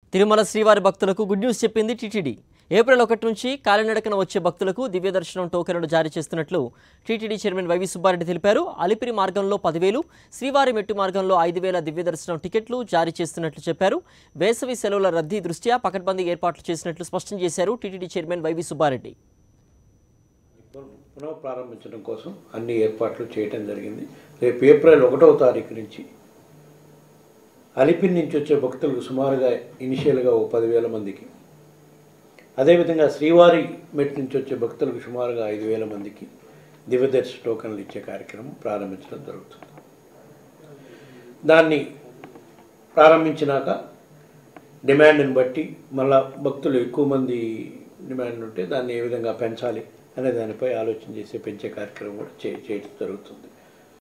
తిరుమల శ్రీవారి భక్తులకు good news చెప్పింది టీటీడీ ఏప్రిల్ ఒకటి నుంచి కాలినడకన వచ్చే భక్తులకు దివ్య దర్శనం టోకెన్లు జారీ చేస్తున్నట్లు టీటీడీ చైర్మన్ వైవి సుబ్బారెడ్డి తెలిపారు అలిపిరి మార్గంలో పదివేలు శ్రీవారి మెట్టు మార్గంలో ఐదు వేల దివ్య దర్శనం టికెట్లు జారీ చేస్తున్నట్లు చెప్పారు వేసవి సెలవుల రద్దీ దృష్ట్యా పకడ్బందీ ఏర్పాట్లు చేసినట్లు స్పష్టం చేశారు టీటీడీ చైర్మన్ వైవి సుబ్బారెడ్డి పునః ప్రారంభించడం కోసం అన్ని ఏర్పాట్లు చేయటం జరిగింది రేపు ఏప్రిల్ ఒకటవ తారీఖు నుంచి అలిపిరి నుంచి వచ్చే భక్తులకు సుమారుగా ఇనిషియల్గా ఓ పదివేల మందికి అదేవిధంగా శ్రీవారి మెట్ నుంచి వచ్చే భక్తులకు సుమారుగా ఐదు వేల మందికి దివ్యదర్శ టోకన్లు ఇచ్చే కార్యక్రమం ప్రారంభించడం జరుగుతుంది దాన్ని ప్రారంభించినాక డిమాండ్ని బట్టి మళ్ళా భక్తులు ఎక్కువ మంది డిమాండ్ ఉంటే దాన్ని ఏ విధంగా పెంచాలి అనే దానిపై ఆలోచన చేసి పెంచే కార్యక్రమం కూడా చే చేయడం జరుగుతుంది